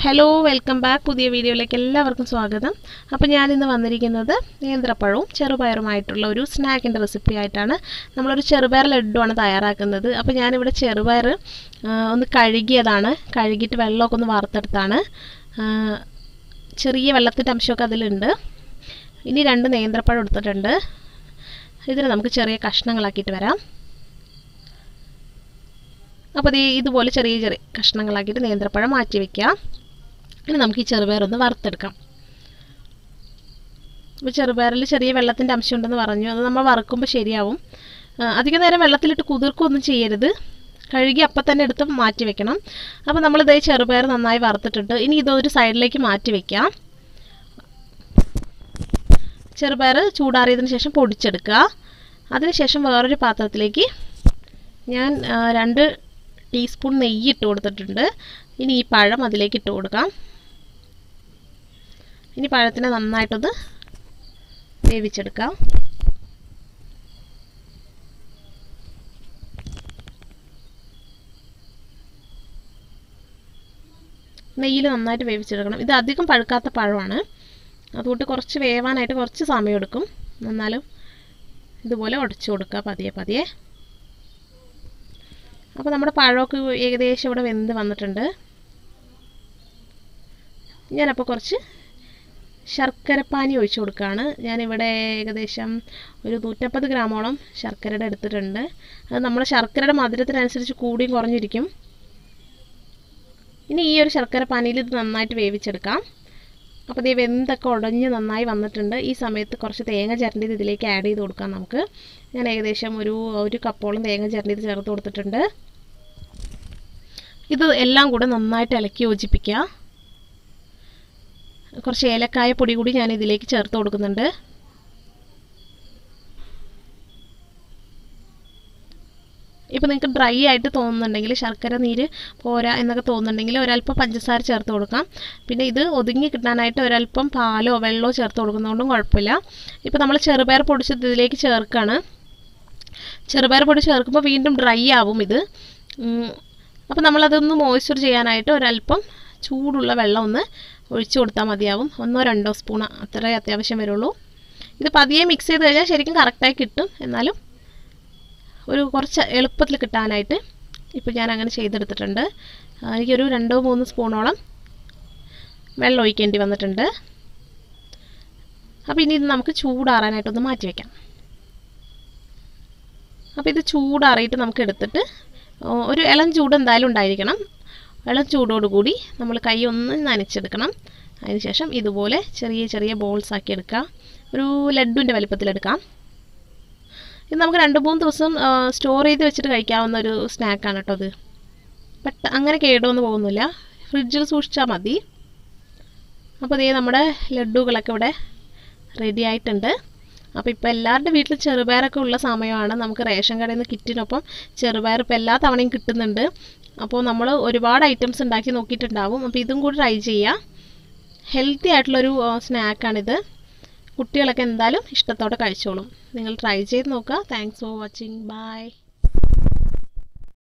hello welcome back പുതിയ വീഡിയോയിലേക്ക് എല്ലാവർക്കും സ്വാഗതം അപ്പോൾ ഞാനിന്ന് വന്നിരിക്കുന്നത് നേന്ത്രപ്പഴവും ചെറുപയറുമായിട്ടുള്ള ഒരു സ്നാക്കിൻ്റെ റെസിപ്പി ആയിട്ടാണ് നമ്മളൊരു ചെറുപയർ ലഡുവാണ് തയ്യാറാക്കുന്നത് അപ്പോൾ ഞാനിവിടെ ചെറുപയർ ആ, ഒന്ന് കഴുകിയതാണ് കഴുകിയിട്ട് വെള്ളമൊക്കെ ഒന്ന് വറുത്തെടുത്താണ് ആ, ചെറിയ വെള്ളത്തിൻ്റെ അംശമൊക്കെ അതിലുണ്ട് ഇനി രണ്ട് നേന്ത്രപ്പഴം എടുത്തിട്ടുണ്ട് ഇതിന് നമുക്ക് ചെറിയ കഷ്ണങ്ങളാക്കിയിട്ട് വരാം അപ്പോൾ ഇത് ഇതുപോലെ ചെറിയ ചെറിയ കഷ്ണങ്ങളാക്കിയിട്ട് നേന്ത്രപ്പഴം മാറ്റി വെക്കാം ഇനി നമുക്ക് ഈ ചെറുപയർ ഒന്ന് വറുത്തെടുക്കാം അപ്പോൾ ചെറുപയറിൽ ചെറിയ വെള്ളത്തിൻ്റെ അംശം ഉണ്ടെന്ന് പറഞ്ഞു അത് നമ്മൾ വറുക്കുമ്പോൾ ശരിയാവും ആ, അധിക നേരം വെള്ളത്തിലിട്ട് കുതിർക്കുകയൊന്നും ചെയ്യരുത് കഴുകി അപ്പം തന്നെ എടുത്ത് മാറ്റി വെക്കണം അപ്പോൾ നമ്മളിത് ചെറുപയർ നന്നായി വറുത്തിട്ടുണ്ട് ഇനി ഇതൊരു സൈഡിലേക്ക് മാറ്റി വെക്കാം ചെറുപയർ ചൂടാറിയതിന് ശേഷം പൊടിച്ചെടുക്കുക അതിനുശേഷം വേറൊരു പാത്രത്തിലേക്ക് ഞാൻ ആ, രണ്ട് ടീസ്പൂൺ നെയ്യ് ഇട്ട് കൊടുത്തിട്ടുണ്ട് ഇനി ഈ പഴം അതിലേക്ക് ഇട്ട് കൊടുക്കാം ഇനി പഴത്തിനെ നന്നായിട്ടൊന്ന് വേവിച്ചെടുക്കാം നെയ്യിൽ നന്നായിട്ട് വേവിച്ചെടുക്കണം ഇത് അധികം പഴുക്കാത്ത പഴമാണ് അതുകൊണ്ട് കുറച്ച് വേവാനായിട്ട് കുറച്ച് സമയം എടുക്കും എന്നാലും ഇതുപോലെ ഉടച്ചു കൊടുക്കുക പതിയെ പതിയെ അപ്പോൾ നമ്മുടെ പഴമൊക്കെ ഏകദേശം ഇവിടെ വെന്ത് വന്നിട്ടുണ്ട് ഞാനപ്പോൾ കുറച്ച് ശർക്കരപ്പാനി ഒഴിച്ചു കൊടുക്കുകയാണ് ഞാനിവിടെ ഏകദേശം ഒരു നൂറ്റമ്പത് ഗ്രാമോളം ശർക്കരയുടെ എടുത്തിട്ടുണ്ട് അത് നമ്മുടെ ശർക്കരയുടെ മധുരത്തിനനുസരിച്ച് കൂടിയും കുറഞ്ഞിരിക്കും ഇനി ഈ ഒരു ശർക്കര പാനിയിൽ ഇത് നന്നായിട്ട് വേവിച്ചെടുക്കാം അപ്പോൾ ഇത് വെന്തൊക്കെ ഉടഞ്ഞ് നന്നായി വന്നിട്ടുണ്ട് ഈ സമയത്ത് കുറച്ച് തേങ്ങ ചിരണ്ടിയത് ഇതിലേക്ക് ആഡ് ചെയ്ത് കൊടുക്കാം നമുക്ക് ഞാൻ ഏകദേശം ഒരു ഒരു കപ്പോളം തേങ്ങ ചിരണ്ടിയത് ചേർത്ത് കൊടുത്തിട്ടുണ്ട് ഇത് എല്ലാം കൂടെ നന്നായിട്ട് ഇളക്കി യോജിപ്പിക്കുക കുറച്ച് ഏലക്കായ പൊടി കൂടി ഞാൻ ഇതിലേക്ക് ചേർത്ത് കൊടുക്കുന്നുണ്ട് ഇപ്പോൾ നിങ്ങൾക്ക് ഡ്രൈ ആയിട്ട് തോന്നുന്നുണ്ടെങ്കിൽ ശർക്കര നീര് പോരാ എന്നൊക്കെ തോന്നുന്നുണ്ടെങ്കിൽ ഒരല്പം പഞ്ചസാര ചേർത്ത് കൊടുക്കാം പിന്നെ ഇത് ഒതുങ്ങി കിട്ടാനായിട്ട് ഒരല്പം പാലോ വെള്ളമോ ചേർത്ത് കൊടുക്കുന്നതുകൊണ്ടും കുഴപ്പമില്ല ഇപ്പോൾ നമ്മൾ ചെറുപയർ പൊടിച്ചത് ഇതിലേക്ക് ചേർക്കുകയാണ് ചെറുപയർ പൊടി ചേർക്കുമ്പോൾ വീണ്ടും ഡ്രൈ ആവും ഇത് അപ്പോൾ നമ്മളതൊന്ന് മോയ്സ്ചർ ചെയ്യാനായിട്ട് ഒരല്പം ചൂടുള്ള വെള്ളം ഒന്ന് ഒഴിച്ചു കൊടുത്താൽ മതിയാവും ഒന്നോ രണ്ടോ സ്പൂൺ അത്രേ അത്യാവശ്യം വരുള്ളൂ ഇത് പതിയെ മിക്സ് ചെയ്ത് കഴിഞ്ഞാൽ ശരിക്കും കറക്റ്റായി കിട്ടും എന്നാലും ഒരു കുറച്ച് എളുപ്പത്തിൽ കിട്ടാനായിട്ട് ഇപ്പോൾ ഞാൻ അങ്ങനെ ചെയ്തെടുത്തിട്ടുണ്ട് ആ, എനിക്കൊരു രണ്ടോ മൂന്ന് സ്പൂണോളം വെള്ളം ഒഴിക്കേണ്ടി വന്നിട്ടുണ്ട് അപ്പോൾ ഇനി ഇത് നമുക്ക് ചൂടാറാനായിട്ടൊന്ന് മാറ്റി വയ്ക്കാം അപ്പോൾ ഇത് ചൂടാറിയിട്ട് നമുക്ക് എടുത്തിട്ട് ഓ, ഒരു ഇളം ചൂട് എന്തായാലും ഉണ്ടായിരിക്കണം ഇളം ചൂടോടുകൂടി നമ്മൾ കൈ ഒന്ന് നനച്ചെടുക്കണം അതിനുശേഷം ഇതുപോലെ ചെറിയ ചെറിയ ബോൾസ് ആക്കി എടുക്കുക ഒരു ലഡുവിൻ്റെ വലിപ്പത്തിലെടുക്കാം ഇത് നമുക്ക് രണ്ട് മൂന്ന് ദിവസം സ്റ്റോർ ചെയ്ത് വെച്ചിട്ട് കഴിക്കാവുന്ന ഒരു സ്നാക്കാണ് കേട്ടോ അത് പെട്ട അങ്ങനെ കേടുവന്ന് പോകുന്നില്ല ഫ്രിഡ്ജിൽ സൂക്ഷിച്ചാൽ മതി അപ്പോൾ ഇതേ നമ്മുടെ ലഡുകളൊക്കെ ഇവിടെ റെഡി ആയിട്ടുണ്ട് അപ്പോൾ ഇപ്പോൾ എല്ലാവരുടെ വീട്ടിൽ ചെറുപയറൊക്കെ ഉള്ള സമയമാണ് നമുക്ക് റേഷൻ കടയിൽ നിന്ന് കിറ്റിനൊപ്പം ചെറുപയർ ഇപ്പോൾ എല്ലാ തവണയും കിട്ടുന്നുണ്ട് അപ്പോൾ നമ്മൾ ഒരുപാട് ഐറ്റംസ് ഉണ്ടാക്കി നോക്കിയിട്ടുണ്ടാവും അപ്പോൾ ഇതും കൂടി ട്രൈ ചെയ്യുക ഹെൽത്തി ആയിട്ടുള്ളൊരു സ്നാക്കാണിത് കുട്ടികളൊക്കെ എന്തായാലും ഇഷ്ടത്തോടെ കഴിച്ചോളും നിങ്ങൾ ട്രൈ ചെയ്ത് നോക്കുക താങ്ക്സ് ഫോർ വാച്ചിങ് ബൈ